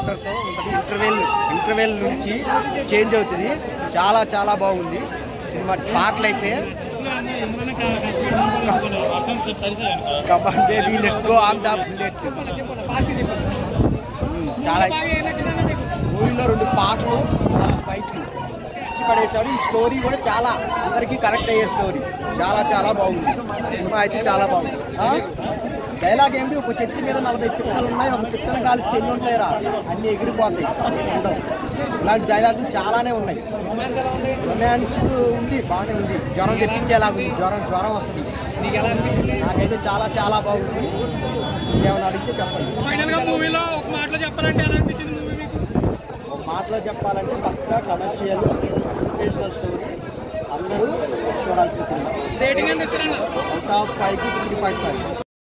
క్యారెక్టర్తో ఉంటుంది interval interval నుంచి change అవుతుంది చాలా చాలా బాగుంది సినిమా పాటలు అయితే come on baby let's go on the bullet చాలా మూవీలో రెండు పాటలు నాలుగు ఫైట్లు ఇచ్చి పడేశాడు ఈ స్టోరీ కూడా చాలా అందరికీ కనెక్ట్ అయ్యే స్టోరీ చాలా చాలా బాగుంది సినిమా అయితే చాలా బాగుంది ఆ? డైలాగ్ ఏంటి ఒక చెట్టు మీద నలభై పిట్టలు ఉన్నాయి ఒక పిట్టలు కాలిస్తే ఎన్ని ఉంటాయిరా అన్ని ఎగిరిపోతాయి ఉండవు ఇలాంటి డైలాగులు చాలానే ఉన్నాయి రొమాన్స్ ఉంది బాగానే ఉంది జ్వరం తెప్పించేలాగా ఉంది జ్వరం జ్వరం వస్తుంది నాకైతే చాలా చాలా బాగుంది ఏమైనా అడిగితే చెప్పండి ఫైనల్ గా మూవీలో ఒక మాటలో చెప్పాలంటే ఎలా అనిపించింది మూవీ మీకు ఒక మాటలో చెప్పాలంటే పక్కా కమర్షియల్ ఇన్స్పిరేషనల్ స్టోరీ అందరూ చూడాల్సిన సినిమా రేటింగ్ ఎంత ఇస్తారన్నా అవుట్ ఆఫ్ ఫైవ్కి త్రీ పాయింట్ ఫైవ్